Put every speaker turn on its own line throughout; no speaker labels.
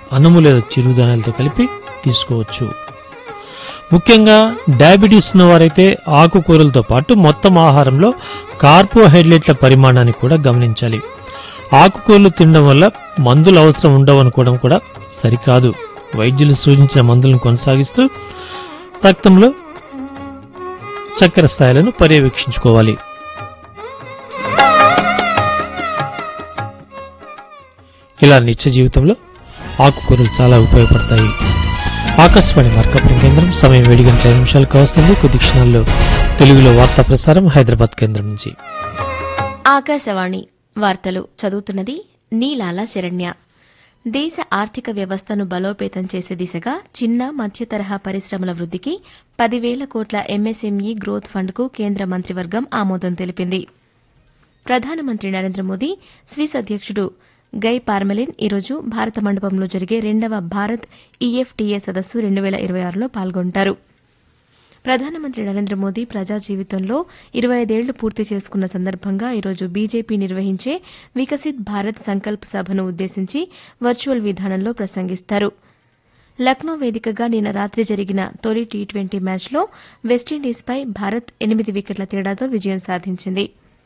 అన్నము లేదా చిరుధాన్యాలతో కలిపి తీసుకోవచ్చు ముఖ్యంగా డయాబెటీస్ ఉన్న వారైతే ఆకుకూరలతో పాటు మొత్తం ఆహారంలో కార్బోహైడ్రేట్ల పరిమాణాన్ని కూడా గమనించాలి ఆకుకూరలు తినడం వల్ల మందులు అవసరం ఉండవు అనుకోవడం కూడా సరికాదు వైద్యులు సూచించిన మందులను కొనసాగిస్తూ రక్తంలో చక్కెర స్థాయిలను పర్యవేక్షించుకోవాలి ఇలా నిత్య జీవితంలో ఆకుకూరలు చాలా ఉపయోగపడతాయి ఆకాశవాణి మార్కపురం కేంద్రం సమయం ఏడు గంటల ఐదు నిమిషాలకు వస్తుంది కొద్ది క్షణాల్లో తెలుగులో వార్తా ప్రసారం హైదరాబాద్ కేంద్రం నుంచి
ఆకాశవాణి వార్తలు చదువుతున్నది నీలాల శరణ్య దేశ ఆర్థిక వ్యవస్థను బలోపేతం చేసే దిశగా చిన్న మధ్య తరహా పరిశ్రమల వృద్దికి పదివేల కోట్ల ఎంఎస్ఎంఈ గ్రోత్ ఫండ్కు కేంద్ర మంత్రివర్గం ఆమోదం తెలిపింది ప్రధానమంత్రి నరేంద్ర మోదీ స్విస్ అధ్యక్షుడు గై పార్మెలిన్ ఈరోజు భారత మండపంలో జరిగే రెండవ భారత్ ఈఎఫ్టీఏ సదస్సు రెండు వేల ఇరవై ఆరులో పాల్గొంటారు ప్రధానమంత్రి నరేంద్ర మోదీ ప్రజా జీవితంలో ఇరవై ఐదేళ్లు పూర్తి చేసుకున్న సందర్భంగా ఈరోజు బీజేపీ నిర్వహించే వికసిత్ భారత్ సంకల్ప్ సభను ఉద్దేశించి వర్చువల్ విధానంలో ప్రసంగిస్తారు లక్నో వేదికగా నిన్న రాత్రి జరిగిన తొలి టీ ట్వంటీ మ్యాచ్లో వెస్టిండీస్పై భారత్ ఎనిమిది వికెట్ల తేడాతో విజయం సాధించింది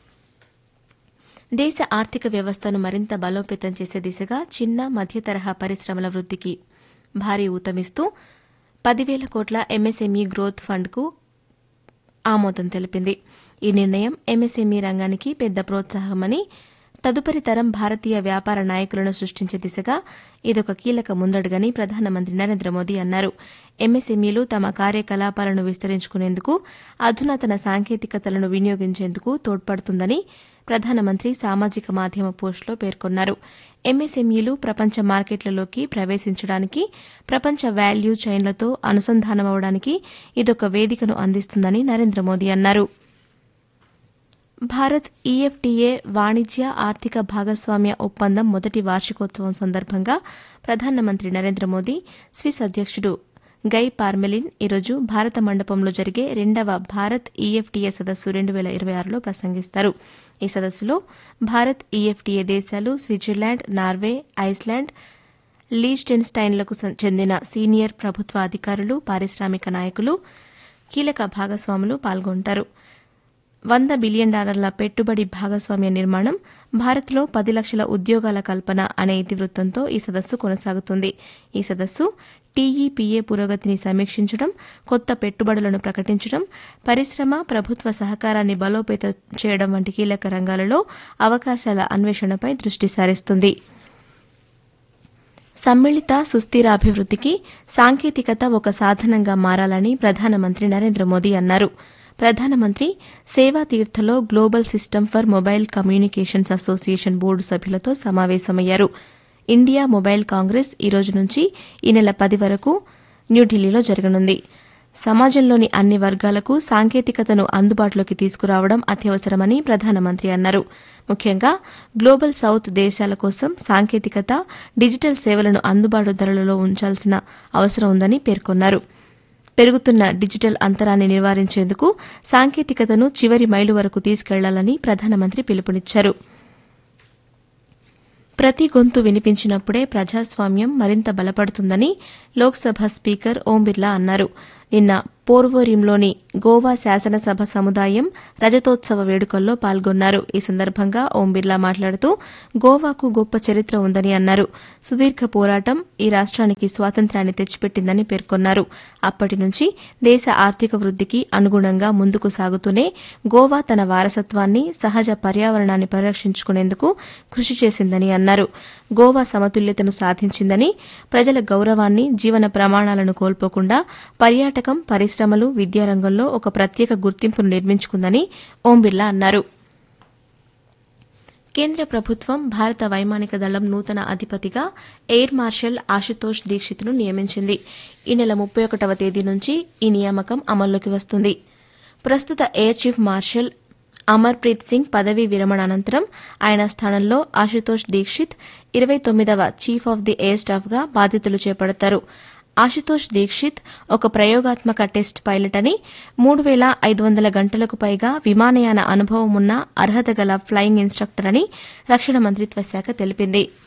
దేశ ఆర్థిక వ్యవస్థను మరింత బలోపేతం చేసే దిశగా చిన్న మధ్య తరహా పరిశ్రమల వృద్దికి భారీ ఊతమిస్తూ పదివేల కోట్ల ఎంఎస్ఎంఈ గ్రోత్ ఫండ్కు ఆమోదం తెలిపింది ఈ నిర్ణయం ఎంఎస్ఎంఈ రంగానికి పెద్ద ప్రోత్సాహమని తదుపరి తరం భారతీయ వ్యాపార నాయకులను సృష్టించే దిశగా ఇదొక కీలక ముందడుగని ప్రధానమంత్రి నరేంద్ర మోదీ అన్నారు ఎంఎస్ఎంఈలు తమ కార్యకలాపాలను విస్తరించుకునేందుకు అధునాతన సాంకేతికతలను వినియోగించేందుకు తోడ్పడుతుందని ప్రధానమంత్రి సామాజిక మాధ్యమ పోస్టులో పేర్కొన్నారు ఎంఎస్ఎంఈలు ప్రపంచ మార్కెట్లలోకి ప్రవేశించడానికి ప్రపంచ వాల్యూ చైన్లతో అనుసంధానమవడానికి ఇదొక వేదికను అందిస్తుందని నరేంద్ర మోదీ అన్నారు భారత్ ఈఎఫ్టీఏ వాణిజ్య ఆర్థిక భాగస్వామ్య ఒప్పందం మొదటి వార్షికోత్సవం సందర్భంగా ప్రధానమంత్రి నరేంద్ర మోదీ స్విస్ అధ్యక్షుడు గై పార్మెలిన్ ఈరోజు భారత మండపంలో జరిగే రెండవ భారత్ ఈఎఫ్టీఏ సదస్సు రెండు వేల ఇరవై ఆరులో ప్రసంగిస్తారు ఈ సదస్సులో భారత్ ఈఎఫ్టీఏ దేశాలు స్విట్జర్లాండ్ నార్వే ఐస్లాండ్ లీస్టెన్స్టైన్లకు సం- చెందిన సీనియర్ ప్రభుత్వ అధికారులు పారిశ్రామిక నాయకులు కీలక భాగస్వాములు పాల్గొంటారు వంద బిలియన్ డాలర్ల పెట్టుబడి భాగస్వామ్య నిర్మాణం భారత్లో పది లక్షల ఉద్యోగాల కల్పన అనే ఇతివృత్తంతో ఈ సదస్సు కొనసాగుతుంది ఈ సదస్సు టీఈపీఏ పురోగతిని సమీక్షించడం కొత్త పెట్టుబడులను ప్రకటించడం పరిశ్రమ ప్రభుత్వ సహకారాన్ని బలోపేతం చేయడం వంటి కీలక రంగాలలో అవకాశాల అన్వేషణపై దృష్టి సారిస్తుంది సమ్మిళిత సుస్థిర అభివృద్దికి సాంకేతికత ఒక సాధనంగా మారాలని ప్రధానమంత్రి నరేంద్ర మోదీ అన్నారు ప్రధానమంత్రి సేవా తీర్థలో global system for mobile communications association board సభ్యులతో సమావేశమయ్యారు ఇండియా మొబైల్ కాంగ్రెస్ ఈ రోజు నుంచి ఈ నెల పది వరకు న్యూఢిల్లీలో జరగనుంది సమాజంలోని అన్ని వర్గాలకు సాంకేతికతను అందుబాటులోకి తీసుకురావడం అత్యవసరమని ప్రధానమంత్రి అన్నారు ముఖ్యంగా గ్లోబల్ సౌత్ దేశాల కోసం సాంకేతికత డిజిటల్ సేవలను అందుబాటు ధరలలో ఉంచాల్సిన అవసరం ఉందని పేర్కొన్నారు పెరుగుతున్న డిజిటల్ అంతరాన్ని నివారించేందుకు సాంకేతికతను చివరి మైలు వరకు తీసుకెళ్లాలని ప్రధానమంత్రి పిలుపునిచ్చారు ప్రతి గొంతు వినిపించినప్పుడే ప్రజాస్వామ్యం మరింత బలపడుతుందని లోక్సభ స్పీకర్ ఓం బిర్లా అన్నారు నిన్న పోర్వోరియంలోని గోవా శాసనసభ సముదాయం రజతోత్సవ వేడుకల్లో పాల్గొన్నారు ఈ సందర్భంగా ఓం బిర్లా మాట్లాడుతూ గోవాకు గొప్ప చరిత్ర ఉందని అన్నారు సుదీర్ఘ పోరాటం ఈ రాష్ట్రానికి స్వాతంత్ర్యాన్ని తెచ్చిపెట్టిందని పేర్కొన్నారు అప్పటి నుంచి దేశ ఆర్థిక వృద్దికి అనుగుణంగా ముందుకు సాగుతూనే గోవా తన వారసత్వాన్ని సహజ పర్యావరణాన్ని పరిరక్షించుకునేందుకు కృషి చేసిందని అన్నారు గోవా సమతుల్యతను సాధించిందని ప్రజల గౌరవాన్ని జీవన ప్రమాణాలను కోల్పోకుండా పర్యాటకం పరిశ్రమలు విద్యారంగంలో ఒక ప్రత్యేక గుర్తింపును నిర్మించుకుందని ఓం బిర్లా అన్నారు కేంద్ర ప్రభుత్వం భారత వైమానిక దళం నూతన అధిపతిగా ఎయిర్ మార్షల్ ఆశుతోష్ దీక్షిత్ను నియమించింది ఈ నెల ముప్పై ఒకటవ తేదీ నుంచి ఈ నియామకం అమల్లోకి వస్తుంది ప్రస్తుత air chief marshal Amarpreet Singh పదవీ విరమణ అనంతరం ఆయన స్థానంలో ఆశుతోష్ దీక్షిత్ ఇరవై తొమ్మిదవ చీఫ్ ఆఫ్ ది ఎయిర్ స్టాఫ్గా బాధ్యతలు చేపడతారు ఆశుతోష్ దీక్షిత్ ఒక ప్రయోగాత్మక టెస్ట్ పైలట్ అని మూడు వేల ఐదు వందల గంటలకు పైగా విమానయాన అనుభవం ఉన్న అర్హత గల ఫ్లయింగ్ ఇన్స్ట్రక్టర్ అని రక్షణ మంత్రిత్వ శాఖ తెలిపింది